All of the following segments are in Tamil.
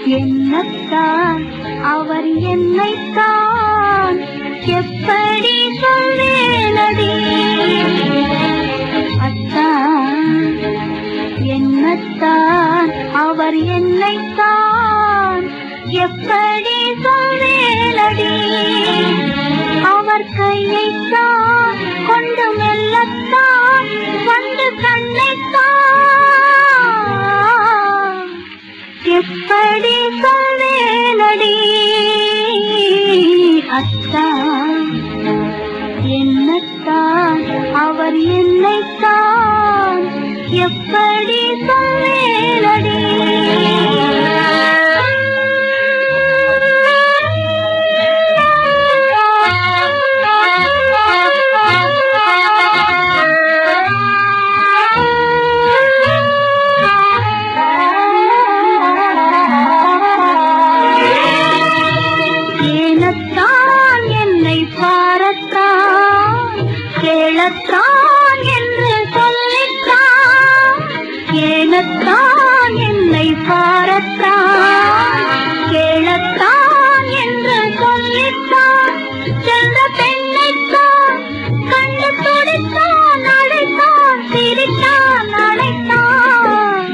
என்னத்தான் அவர் என்னைத்தான் எப்படி சொல்வேனடி அத்தான் என்னத்தான் அவர் என்னைத்தான் எப்படி சொல்வேனடி அவர் கையைத்தான் கொண்டு மெல்லத்தான் வந்து கண்ணைத்தான் எப்படி சொல்வேனடி அத்தான் என்னத்தான் அவர் என்னைத்தான் எப்படி சொல்வேனடி ஏனத்தான் என்னை பாரத்தான் கேளத்தான் என்று சொல்லித்தான் ஏனத்தான் என்னை பாரத்தான் கேளத்தான் என்று சொல்லித்தான் சென்ற பெண்ணைத்தான் கண்டு துடித்தான் அழைத்தான் சிரித்தான் அழைத்தான்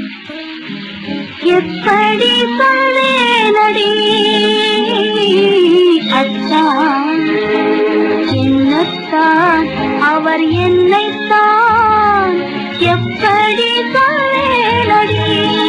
எப்படி சொல்வேனடி அத்தான் என்னத்தான் அவர் என்னைத்தான் எப்படி சொல்வேனடி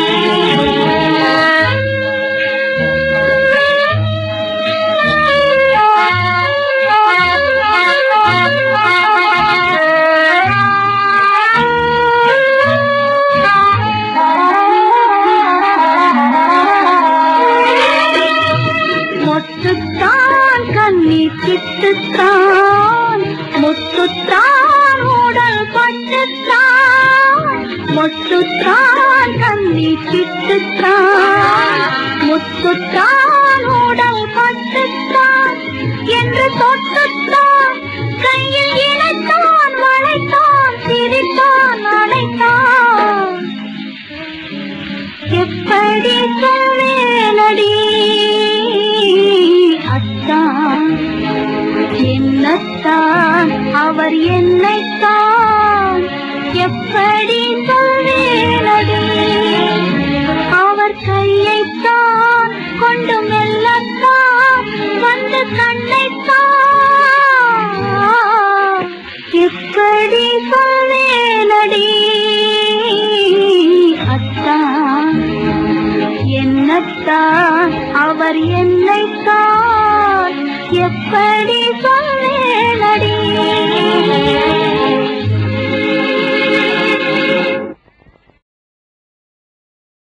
மொட்டுத்தான் கண்ணி சிட்டுத்தான் முத்துத்தான் உடல் பட்டுத்தான் மொட்டுத்தான் கண்ணி சிட்டுத்தான் முத்துத்தான் உடல் பட்டுத்தான் என்று தொட்டுத்தான் கையில் இணைத்தான் வளைத்தான் சிரித்தான் அழைத்தான் எப்படி சொல்வேனடி அத்தான் என்னத்தான் அவர் என்னைத்தான் எப்படி சொல்வேனடி அவர் கையைத்தான் கொண்டு மெல்லத்தான் வந்து கண்ணைத்தான் எப்படி சொல்வேனடி அத்தான் என்னத்தான் அவர் என்னைத்தான் எப்படி சொல்